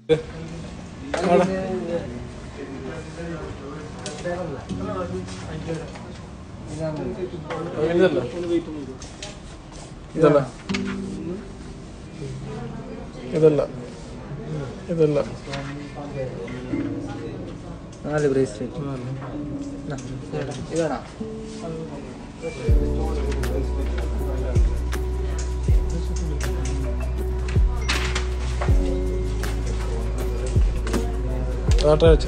ഇതല്ല ഇതല്ല ഇതല്ല ഇതല്ല നാല് ബ്രേസ്ലെറ്റ് ഇതാണോ അതാട്ടെ വെച്ച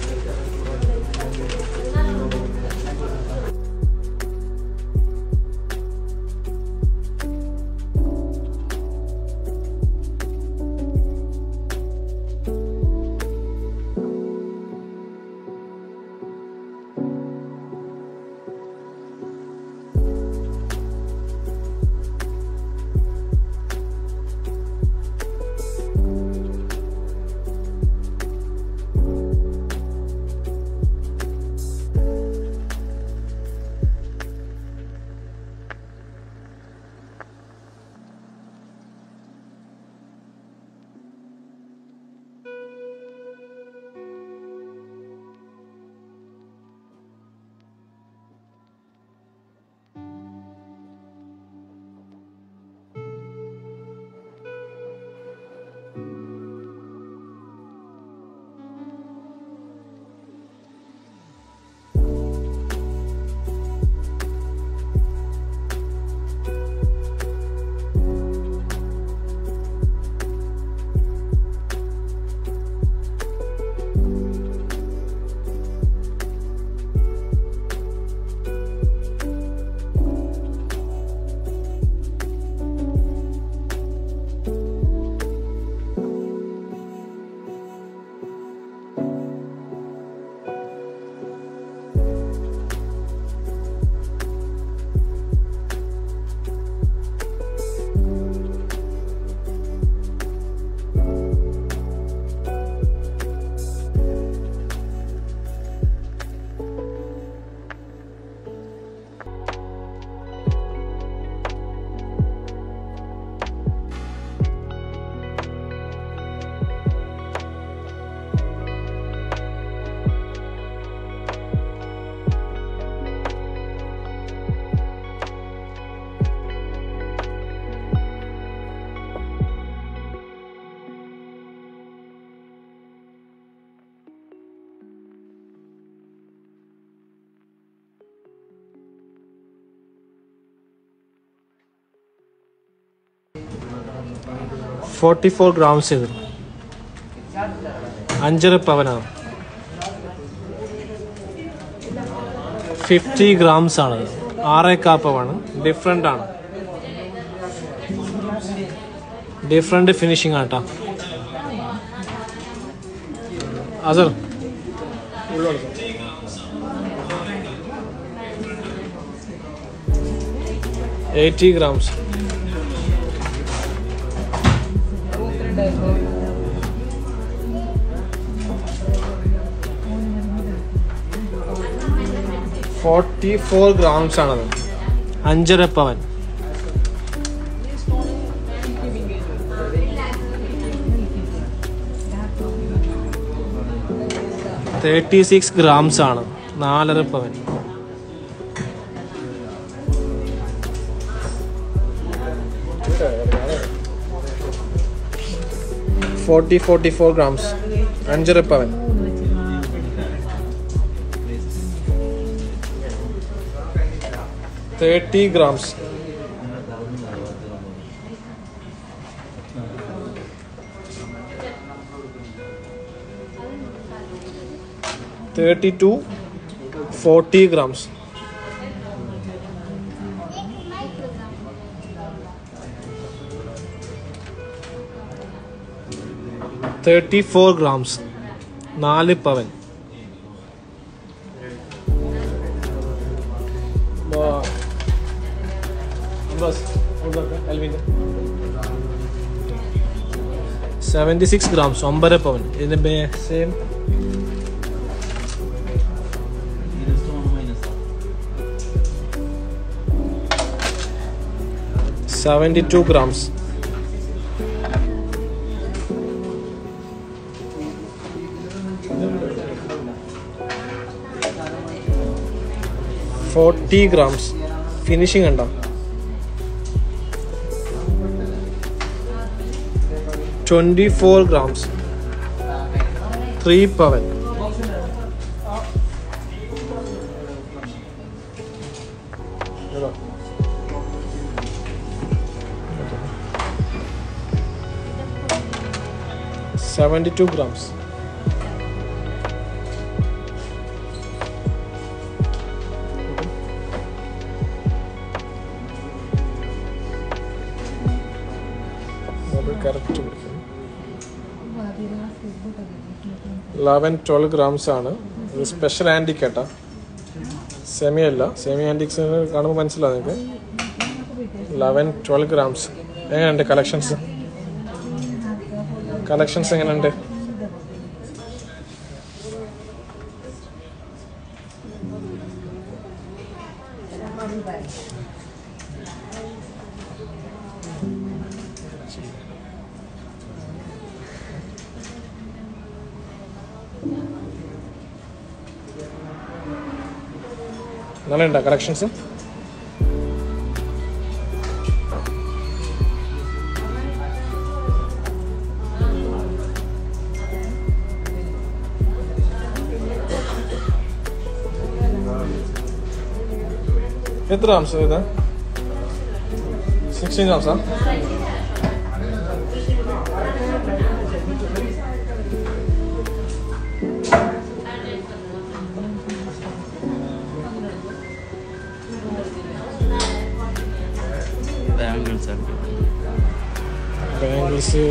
ഫോർട്ടി ഫോർ ഗ്രാംസ് ഇത് അഞ്ചര പവനാണ് ഫിഫ്റ്റി ഗ്രാംസ് ആണ് ആറേ കാപ്പമാണ് ഡിഫറെൻ്റ് ആണ് ഡിഫറെൻ്റ് ഫിനിഷിംഗ് ആണ് കേട്ടോ അസർ eighty grams forty four grams ആണത് അഞ്ചര പവൻ തേർട്ടി സിക്സ് ഗ്രാംസ് ആണ് നാലര പവൻ ഫോർട്ടി ഫോർട്ടി ഫോർ ഗ്രാംസ് അഞ്ചര പവൻ thirty grams thirty two forty grams thirty four grams നാല് പവൻ സെവൻറ്റി സിക്സ് ഗ്രാംസ് ഒമ്പര പവൻ ഇതിന്റെ same seventy two grams forty grams finishing ഉണ്ടോ ട്വൻറ്റി ഫോർ ഗ്രാംസ് ത്രീ പവൻ സെവൻറ്റി ടു ഗ്രാംസ് കറക്റ്റ് പിടിക്കും ലെവൻ ട്വൽവ് ഗ്രാംസ് ആണ് ഇത് സ്പെഷ്യൽ ആൻറ്റിക് കേട്ടാ സെമി അല്ല സെമി ആൻറ്റിക്സ് കാണുമ്പോൾ മനസ്സിലാവും നിങ്ങൾക്ക് ലെവൻ ട്വൽവ് ഗ്രാംസ് എങ്ങനെയുണ്ട് കളക്ഷൻസ് കളക്ഷൻസ് എങ്ങനെയുണ്ട് നല്ല ഉണ്ടോ കളക്ഷൻസ് എത്ര ഗ്രാംസ് ഇത് സിക്സ്റ്റീൻ ഗ്രാംസാ ബാംഗിൾസ് ആണ് ബാംഗിൾസ്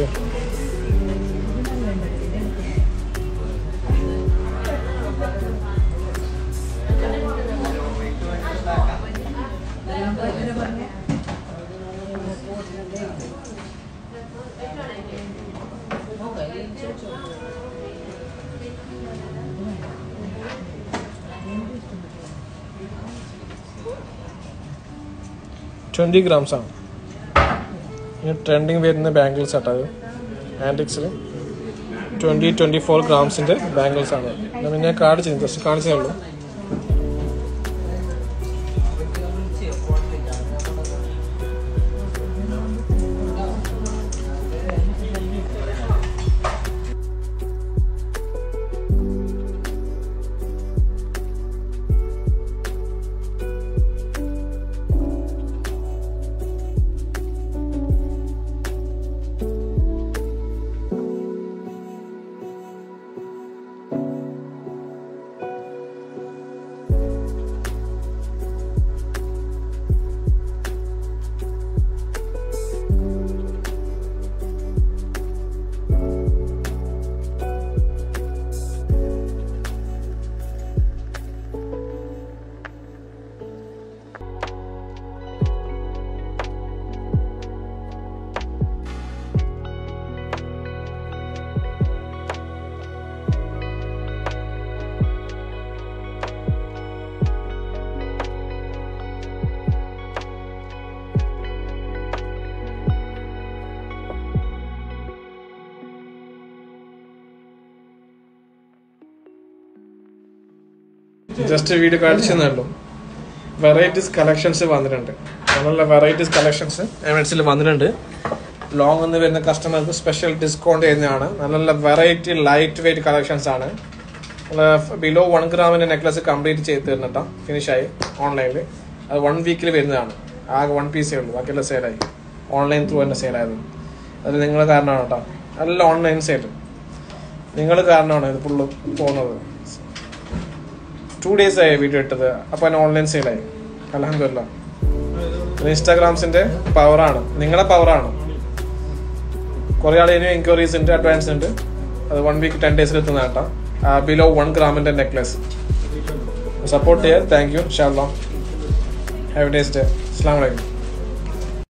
ട്വൻറ്റി ഗ്രാംസ് ആണ് ഇനി ട്രെൻഡിങ് വരുന്ന ബാംഗിൾസ് ആട്ടോ അത് ആൻറ്റിക്സിൽ ട്വൻറ്റി ട്വൻറ്റി ഫോർ ഗ്രാംസിൻ്റെ ബാംഗിൾസ് ആണ് ഞാൻ പിന്നെ കാണിച്ചു ജസ്റ്റ് കാണിച്ചേ ഉള്ളൂ ജസ്റ്റ് വീഡിയോ കാണിച്ചു തന്നുള്ളൂ വെറൈറ്റീസ് കളക്ഷൻസ് വന്നിട്ടുണ്ട് നല്ല വെറൈറ്റീസ് കളക്ഷൻസ് എമൻസിൽ വന്നിട്ടുണ്ട് ലോങ് എന്ന് വരുന്ന കസ്റ്റമർക്ക് സ്പെഷ്യൽ ഡിസ്കൗണ്ട് ചെയ്യുന്നതാണ് നല്ല നല്ല വെറൈറ്റി ലൈറ്റ് വെയിറ്റ് കളക്ഷൻസ് ആണ് ബിലോ വൺ ഗ്രാമിന്റെ നെക്ലസ് കംപ്ലീറ്റ് ചെയ്ത് തരുന്നുട്ടോ ഫിനിഷായി ഓൺലൈനിൽ അത് വൺ വീക്കിൽ വരുന്നതാണ് ആകെ വൺ പീസേ ഉള്ളൂ ബാക്കിയെല്ലാം സെയിലായി ഓൺലൈൻ ത്രൂ തന്നെ സെയിലായത് അത് നിങ്ങൾ കാരണമാണ് കേട്ടോ നല്ല ഓൺലൈൻ സെയിൽ നിങ്ങൾ കാരണമാണ് ഇത് ഫുള്ള് പോകുന്നത് ടു ഡേയ്സ് ആയി വീഡിയോ ഇട്ടത് അപ്പോൾ അതിന് ഓൺലൈൻ സെയിലായി അലഹമില്ല ഇൻസ്റ്റാഗ്രാംസിന്റെ പവറാണ് നിങ്ങളുടെ പവറാണ് കുറെ ആൾ ഇനി എൻക്വയറീസ് ഉണ്ട് അഡ്വാൻസ് ഉണ്ട് അത് വൺ വീക്ക് ടെൻ ഡേയ്സിൽ എത്തുന്ന കേട്ടോ ബിലോ വൺ ഗ്രാമിന്റെ നെക്ലസ് സപ്പോർട്ട് ചെയ്യാം താങ്ക് യു ഷാ ഹാവ് ഡേസ് ഡേ അസ്സാം വലൈക്കും